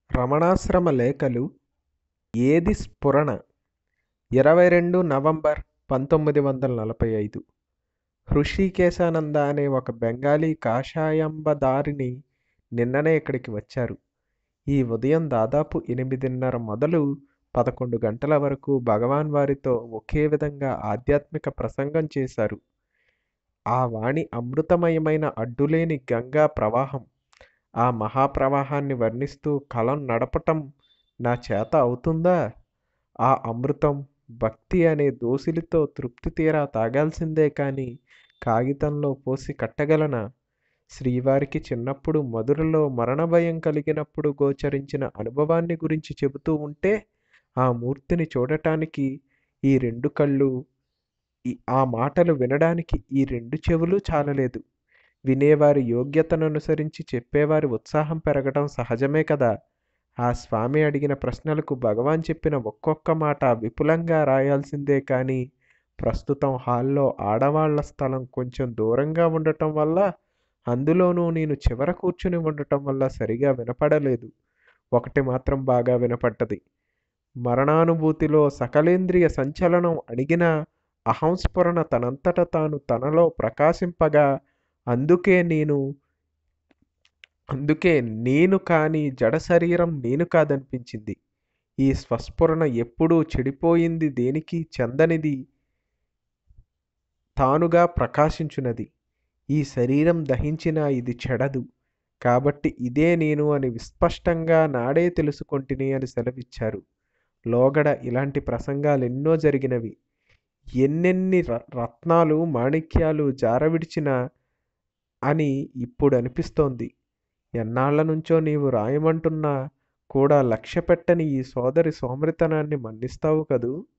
రమణాశ్రమ లేఖలు ఏది స్ఫురణ ఇరవై రెండు నవంబర్ పంతొమ్మిది వందల నలభై ఐదు హృషికేశానంద అనే ఒక బెంగాలీ కాషాయంబదారిని నిన్ననే ఇక్కడికి వచ్చారు ఈ ఉదయం దాదాపు ఎనిమిదిన్నర మొదలు పదకొండు గంటల వరకు భగవాన్ వారితో ఒకే విధంగా ఆధ్యాత్మిక ప్రసంగం చేశారు ఆ వాణి అమృతమయమైన అడ్డులేని గంగా ప్రవాహం ఆ మహాప్రవాహాన్ని వర్ణిస్తూ కలం నడపటం నా చేత అవుతుందా ఆ అమృతం భక్తి అనే దోసిలితో తృప్తి తీరా తాగాల్సిందే కానీ కాగితంలో పోసి కట్టగలనా శ్రీవారికి చిన్నప్పుడు మధురలో మరణ భయం కలిగినప్పుడు గోచరించిన అనుభవాన్ని గురించి చెబుతూ ఉంటే ఆ మూర్తిని చూడటానికి ఈ రెండు కళ్ళు ఆ మాటలు వినడానికి ఈ రెండు చెవులు చాలలేదు వినేవారి యోగ్యతను అనుసరించి చెప్పేవారి ఉత్సాహం పెరగడం సహజమే కదా ఆ స్వామి అడిగిన ప్రశ్నలకు భగవాన్ చెప్పిన ఒక్కొక్క మాట విపులంగా రాయాల్సిందే కానీ ప్రస్తుతం హాల్లో ఆడవాళ్ల స్థలం కొంచెం దూరంగా ఉండటం వల్ల అందులోనూ నేను చివర కూర్చుని ఉండటం వల్ల సరిగా వినపడలేదు ఒకటి మాత్రం బాగా వినపడ్డది మరణానుభూతిలో సకలేంద్రియ సంచలనం అణిగిన అహంస్ఫురణ తనంతట తాను తనలో ప్రకాశింపగా అందుకే నేను అందుకే నేను కానీ జడ శరీరం నేను కాదనిపించింది ఈ స్వస్ఫురణ ఎప్పుడూ చెడిపోయింది దేనికి చెందనిది తానుగా ప్రకాశించున్నది ఈ శరీరం దహించిన ఇది చెడదు కాబట్టి ఇదే నేను అని విస్పష్టంగా నాడే తెలుసుకొంటిని అని సెలవిచ్చారు లోగడ ఇలాంటి ప్రసంగాలు ఎన్నో జరిగినవి ఎన్నెన్ని రత్నాలు మాణిక్యాలు జారవిడిచిన అని ఇప్పుడు అనిపిస్తోంది ఎన్నాళ్ల నుంచో నీవు రాయమంటున్నా కూడా లక్ష్య పెట్టని ఈ సోదరి సోమరితనాన్ని మన్నిస్తావు కదూ